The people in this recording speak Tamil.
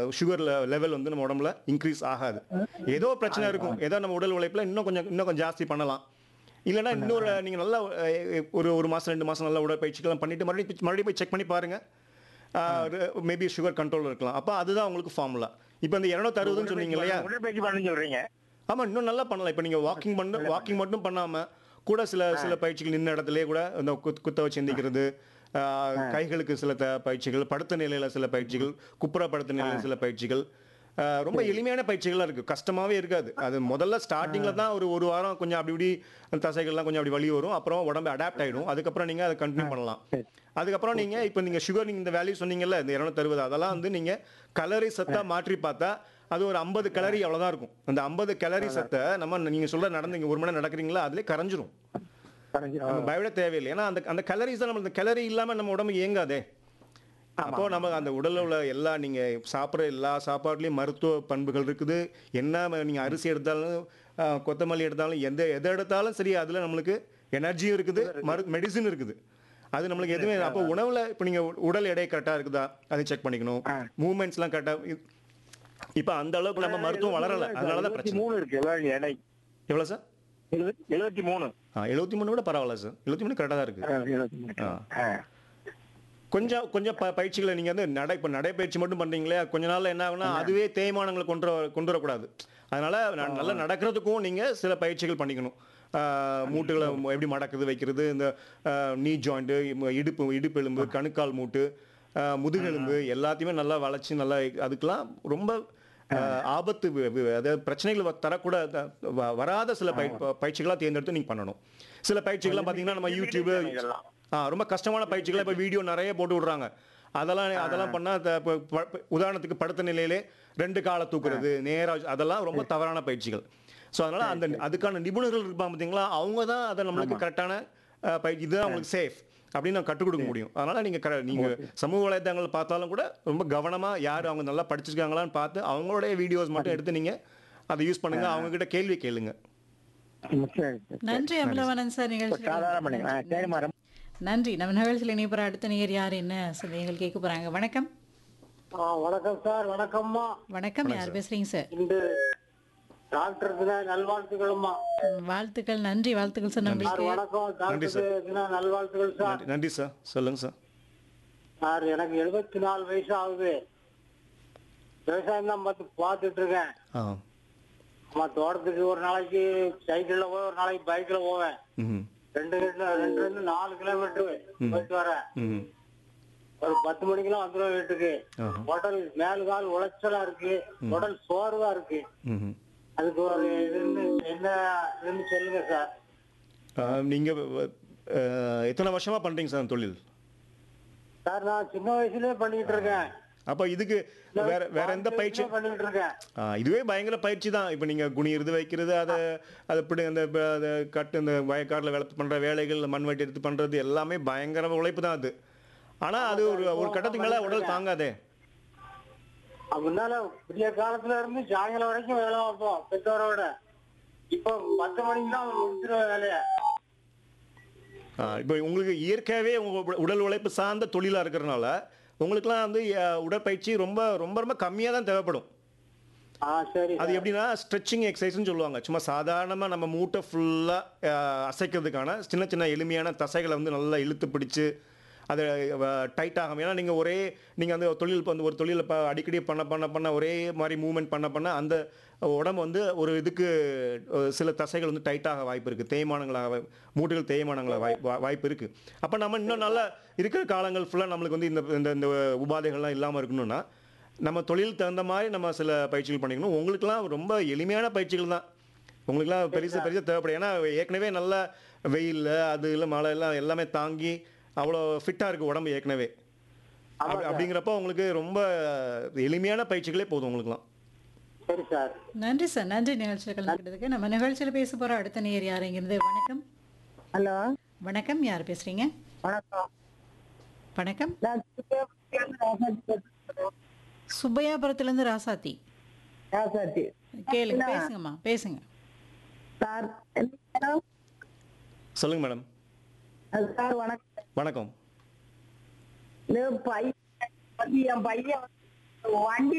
சுகர் லெவல் வந்து நம்ம உடம்புல இன்க்ரீஸ் ஆகாது ஏதோ பிரச்சனை இருக்கும் ஏதோ நம்ம உடல் உழைப்பில் இன்னும் கொஞ்சம் இன்னும் கொஞ்சம் ஜாஸ்தி பண்ணலாம் இல்லைன்னா இன்னொரு நீங்கள் நல்லா அஹ், ஒரு ஒரு மாதம் ரெண்டு மாதம் நல்லா உடற்பயிற்சிகள்லாம் பண்ணிட்டு மறுபடியும் மறுபடியும் போய் செக் பண்ணி பாருங்கள் மேபி சுகர் கண்ட்ரோல் இருக்கலாம் அப்போ அதுதான் உங்களுக்கு ஃபார்முலா இப்போ இந்த இரநூத்தி அறுபதுன்னு சொன்னீங்க இல்லையா உடற்பயிற்சி பண்ணு சொல்றீங்க ஆமா இன்னும் நல்லா பண்ணலாம் இப்போ நீங்க வாக்கிங் பண்ண வாக்கிங் மட்டும் பண்ணாம கூட சில சில பயிற்சிகள் நின்ன இடத்துலயே கூட இந்த குத் குத்த வச்சு எந்திக்கிறது ஆஹ், கைகளுக்கு சில த பயிற்சிகள் படுத்த நிலையில சில பயிற்சிகள் குப்புற படுத்த நிலையில சில பயிற்சிகள் ஆஹ், ரொம்ப எளிமையான பயிற்சிகள்லாம் இருக்கு கஷ்டமாவே இருக்காது அது முதல்ல ஸ்டார்டிங்ல தான் ஒரு ஒரு வாரம் கொஞ்சம் அப்படி இப்படி அந்த தசைகள்லாம் கொஞ்சம் அப்படி வலி வரும் அப்புறம் உடம்பு அடாப்ட் ஆயிடும் அதுக்கப்புறம் நீங்க அதை கண்டினியூ பண்ணலாம் அதுக்கப்புறம் நீங்க இப்போ நீங்க சுகர் நீங்க இந்த வேல்யூ சொன்னீங்கல்ல இந்த இரநூத்தறுபது அதெல்லாம் வந்து நீங்க கலரி சத்தா மாற்றி பார்த்தா அது ஒரு ஐம்பது கலரி அவ்வளவுதான் இருக்கும் அந்த ஐம்பது கலரி சத்தை நம்ம நீங்க சொல்ல நடந்தீங்க ஒரு மணி நேரம் நடக்கிறீங்களா அதுலயே கரைஞ்சிரும் நம்ம பயப்பட தேவையில்லை ஏன்னா அந்த அந்த கலரிஸ் தான் நம்ம அந்த கலரி இல்லாம நம்ம உடம்பு இயங்காதே அப்போ நம்ம அந்த உடல்ல உள்ள எல்லா நீங்க சாப்பிட்ற எல்லா சாப்பாடுலயும் மருத்துவ பண்புகள் இருக்குது என்ன ம- நீங்க அரிசி எடுத்தாலும் ஆஹ், கொத்தமல்லி எடுத்தாலும் எந்த எதை எடுத்தாலும் சரி அதுல நம்மளுக்கு எனர்ஜியும் இருக்குது மரு மெடிசின் இருக்குது அது நம்மளுக்கு எதுவுமே அப்போ உணவுல இப்போ நீங்க உடல் எடை கரெக்டா இருக்குதா அதை செக் பண்ணிக்கணும் மூவ்மெண்ட்ஸ்லாம் கரெக்டா இப்போ அந்த அளவுக்கு நம்ம மருத்துவம் வளரல அதனால தான் பிரச்சனை மூணு இருக்கு எவ்வளவு எடை எவ்வளோ சார் எழுபத்தி மூணு ஆ எழுபத்தி மூணு விட பரவாயில்ல சார் எழுபத்தி மூணு கரெக்டாக தான் இருக்கு எழுபத்தி மூணு ஆ. ஆ. கொஞ்சம் கொஞ்சம் ப பயிற்சிகளை நீங்கள் வந்து நடை இப்போ நடைப்பயிற்சி மட்டும் பண்ணுறீங்களே கொஞ்ச நாள்ல என்ன ஆகுனா அதுவே தேய்மானங்களை கொண்டு வர கொண்டு வரக்கூடாது அதனால ந- நல்லா நடக்கிறதுக்கும் நீங்கள் சில பயிற்சிகள் பண்ணிக்கணும் ஆஹ் மூட்டுகளை ம- எப்படி மடக்குது வைக்கிறது இந்த நீ ஜாயிண்ட்டு இடுப்பு இடுப்பு எலும்பு கணுக்கால் மூட்டு ஆஹ் முதுகெலும்பு எல்லாத்தையுமே நல்லா வளைச்சு நல்லா அதுக்கெல்லாம் ரொம்ப ஆஹ் ஆபத்து வி- வி- அதாவது பிரச்சனைகள் வ- தரக்கூட த- வ- வராத சில பய பயிற்சிகளாக தேர்ந்தெடுத்து நீங்கள் பண்ணணும் சில பயிற்சிகள்லாம் பார்த்தீங்கன்னா நம்ம யூடியூப் இதெல்லாம். ஆ ரொம்ப கஷ்டமான பயிற்சிகளை இப்போ வீடியோ நிறைய போட்டு விடுறாங்க அதெல்லாம் அதெல்லாம் பண்ணால் உதாரணத்துக்கு படுத்த நிலையிலே ரெண்டு காலை தூக்குறது நேரா அதெல்லாம் ரொம்ப தவறான பயிற்சிகள் ஸோ அதனால அந்த அதுக்கான நிபுணர்கள் இருப்பாங்க பார்த்தீங்களா அவங்க தான் அதை நம்மளுக்கு கரெக்டான பயிற்சி இதுதான் அவங்களுக்கு சேஃப் அப்படின்னு நான் கற்றுக் கொடுக்க முடியும் அதனால நீங்க கர- நீங்க சமூக வலைதளங்கள் பார்த்தாலும் கூட ரொம்ப கவனமா யார் அவங்க நல்லா படிச்சிருக்காங்களான்னு பார்த்து அவங்களுடைய வீடியோஸ் மட்டும் எடுத்து நீங்க அதை யூஸ் பண்ணுங்க அவங்க கிட்ட கேள்வி கேளுங்க ம், சரி சரி. நன்றி அமலவாணன் சார் நிகழ்ச்சி சாதாரண பண்ணிக்கலாம் ஆ, சரிம்மா ரொம்ப நன்றி நம்ம நிகழ்ச்சியில் இணைய போற அடுத்த நேயர் யார் என்ன சந்தேகங்கள் கேட்க போறாங்க வணக்கம் ஆ, வணக்கம் சார் வணக்கம்மா வணக்கம் யார் பேசுறீங்க சார் இந்த டாக்டர் தின நல்வாழ்த்துக்கள்மா ம், வாழ்த்துக்கள் நன்றி வாழ்த்துக்கள் சார் சார் நம்மளுக்கு வணக்கம் நன்றி டாக்டர் தின நல்வாழ்த்துக்கள் சார் நன்றி- நன்றி சார் சொல்லுங்க சார் சார் எனக்கு எழுபத்தி நாலு வயசு ஆகுது விவசாயம் தான் பார்த்து பார்த்துட்டு இருக்கேன் ஆ அம்மா தோட்டத்துக்கு ஒரு நாளைக்கு சைக்கிள்ல போய் ஒரு நாளைக்கு பைக்ல போவேன் ம் ரெண்டு கிலோ ரெண்டு ரெண்டு நாலு கிலோமீட்டர் போயிட்டு வரேன் ம் ஒரு பத்து மணிக்கெல்லாம் வந்துடுவேன் வீட்டுக்கு ஆஹா. உடல் மேல் கால் உளைச்சலா இருக்கு உடல் சோர்வா இருக்கு ம் அதுக்கு ஒரு இதுன்னு என்ன இதுன்னு சொல்லுங்க சார் ஆஹ் நீங்க வ- ஆஹ் எத்தனை வருஷமா பண்றீங்க சார் அந்த தொழில் சார் நான் சின்ன வயசுலயே பண்ணிட்டு இருக்கேன் அப்ப இதுக்கு வேற வேற எந்த பயிற்சி பண்ணிட்டு இருக்கேன் ஆஹ் இதுவே பயங்கர பயிற்சி தான் இப்போ நீங்க குனியிறது வைக்கிறது அதை அதை இப்படி அந்த ப- அதை கட்டு இந்த வயக்காட்டில் வேலை பண்ற வேலைகள் மண் வெட்டி எடுத்து பண்றது எல்லாமே பயங்கர உழைப்பு தான் அது ஆனா அது ஒரு ஒரு கட்டத்துக்கு மேல உடல் தாங்காதே முன்னால புதிய காலத்துல இருந்து சாயங்காலம் வரைக்கும் வேலை பார்ப்போம் பெற்றோரோட இப்போ பத்து மணிக்கு தான் முடிச்சிருவேன் வேலைய ஆஹ் இப்போ உங்களுக்கு இயற்கையாகவே உங்க உட- உடல் உழைப்பு சார்ந்த தொழிலா இருக்கிறதுனால உங்களுக்குலாம் வந்து அஹ், உடற்பயிற்சி ரொம்ப ரொம்ப ரொம்ப கம்மியா தான் தேவைப்படும் ஆ சரி அது எப்படின்னா ஸ்ட்ரெச்சிங் எக்ஸசைஸ்னு சொல்லுவாங்க சும்மா சாதாரணமாக நம்ம மூட்டை ஃபுல்லாக அசைக்கிறதுக்கான சின்ன சின்ன எளிமையான தசைகளை வந்து நல்லா இழுத்து பிடிச்சு அதை டைட் ஆகும் ஏன்னா நீங்கள் ஒரே நீங்கள் அந்த தொழில் இப்போ வந்து ஒரு தொழில் இப்போ அடிக்கடி பண்ண பண்ண பண்ண ஒரே மாதிரி மூவ்மெண்ட் பண்ண பண்ண அந்த உடம்பு வந்து ஒரு இதுக்கு அஹ், சில தசைகள் வந்து டைட்டாக வாய்ப்பு இருக்குது தேய்மானங்களாக வாய்- மூட்டுகள் தேய்மானங்களாக வாய் வா- வாய்ப்பு இருக்குது அப்போ நம்ம இன்னும் நல்லா இருக்கிற காலங்கள் ஃபுல்லாக நம்மளுக்கு வந்து இந்த இந்த இந்த உபாதைகள்லாம் இல்லாமல் இருக்கணும்னா நம்ம தொழில் தகுந்த மாதிரி நம்ம சில பயிற்சிகள் பண்ணிக்கணும் உங்களுக்குலாம் ரொம்ப எளிமையான பயிற்சிகள் தான் உங்களுக்குலாம் பெருசு பெருசு தேவைப்படும் ஏன்னா ஏற்கனவே நல்ல வெயில்ல அது இல்லை மழை எல்லாம் எல்லாமே தாங்கி அவ்வளோ ஃபிட்டாக இருக்குது உடம்பு ஏற்கனவே அப்படி- அப்படிங்கிறப்போ உங்களுக்கு ரொம்ப எளிமையான பயிற்சிகளே போதும் உங்களுக்குலாம் சரி சார் நன்றி சார் நன்றி நிகழ்ச்சியில் கலந்துக்கிட்டதுக்கு நம்ம நிகழ்ச்சியில் பேச போற அடுத்த நேயர் யாருங்கிறது வணக்கம் ஹலோ வணக்கம் யார் பேசுறீங்க வணக்கம் வணக்கம் நான் சுப்பிரமணியம் ராசாத்தி பேசுறேன். சுப்பையாபுரத்துல இருந்து ராசாத்தி ராசாத்தி கேளுங்க பேசுங்கம்மா பேசுங்க சார் என்ன சொல்லுங்க மேடம் அது சார் வணக்கம் வணக்கம் இந்த பையன் என் பையன் வண்டி